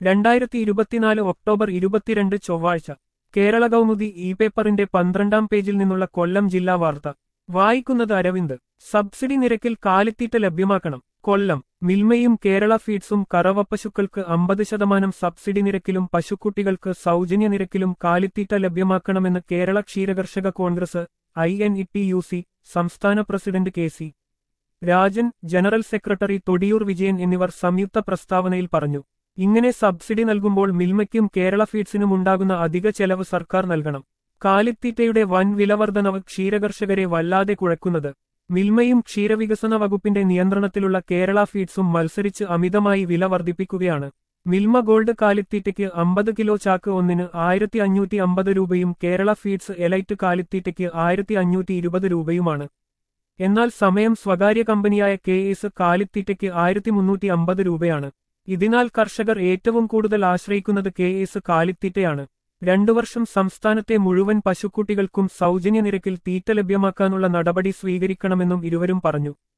രണ്ടായിരത്തി ഇരുപത്തിനാല് ഒക്ടോബർ ഇരുപത്തിരണ്ട് ചൊവ്വാഴ്ച കേരള കൗമുദി ഇ പേപ്പറിന്റെ പന്ത്രണ്ടാം പേജിൽ നിന്നുള്ള കൊല്ലം ജില്ലാ വാർത്ത വായിക്കുന്നത് അരവിന്ദ് സബ്സിഡി നിരക്കിൽ കാലിത്തീറ്റ ലഭ്യമാക്കണം കൊല്ലം മിൽമയും കേരള ഫീഡ്സും കറവപ്പശുക്കൾക്ക് അമ്പത് ശതമാനം സബ്സിഡി നിരക്കിലും പശുക്കുട്ടികൾക്ക് സൗജന്യ നിരക്കിലും കാലിത്തീറ്റ ലഭ്യമാക്കണമെന്ന് കേരള ക്ഷീരകർഷക Congress I N E T U C സംസ്ഥാന president K C Rajan general secretary Thodiyoor Vijayan എന്നിവർ സംയുക്ത പ്രസ്താവനയിൽ പറഞ്ഞു ഇങ്ങനെ സബ്സിഡി നൽകുമ്പോൾ മിൽമയ്ക്കും കേരള ഫീഡ്സിനും ഉണ്ടാകുന്ന അധിക ചെലവ് സർക്കാർ നൽകണം കാലിത്തീറ്റയുടെ വൻ വിലവർധനവ് ക്ഷീരകർഷകരെ വല്ലാതെ കുഴക്കുന്നത് മിൽമയും ക്ഷീരവികസന വകുപ്പിന്റെ നിയന്ത്രണത്തിലുള്ള കേരള ഫീഡ്സും മത്സരിച്ച് അമിതമായി വില വർദ്ധിപ്പിക്കുകയാണ് മിൽമ ഗോൾഡ് കാലിത്തീറ്റയ്ക്ക് അമ്പത് കിലോ ചാക്ക് ഒന്നിന് ആയിരത്തി അഞ്ഞൂറ്റി അമ്പത് രൂപയും കേരള ഫീഡ്സ് എലൈറ്റ് കാലിത്തീറ്റയ്ക്ക് ആയിരത്തി അഞ്ഞൂറ്റി ഇരുപത് രൂപയുമാണ് എന്നാൽ സമയം സ്വകാര്യ കമ്പനിയായ കെ എസ് കാലിത്തീറ്റയ്ക്ക് ആയിരത്തി മുന്നൂറ്റി അമ്പത് രൂപയാണ് ഇതിനാൽ കർഷകർ ഏറ്റവും കൂടുതൽ ആശ്രയിക്കുന്നത് കെ എസ് കാലിത്തീറ്റയാണ് രണ്ടു വർഷം സംസ്ഥാനത്തെ മുഴുവൻ പശുക്കുട്ടികൾക്കും സൗജന്യ നിരക്കിൽ തീറ്റ ലഭ്യമാക്കാനുള്ള നടപടി സ്വീകരിക്കണമെന്നും ഇരുവരും പറഞ്ഞു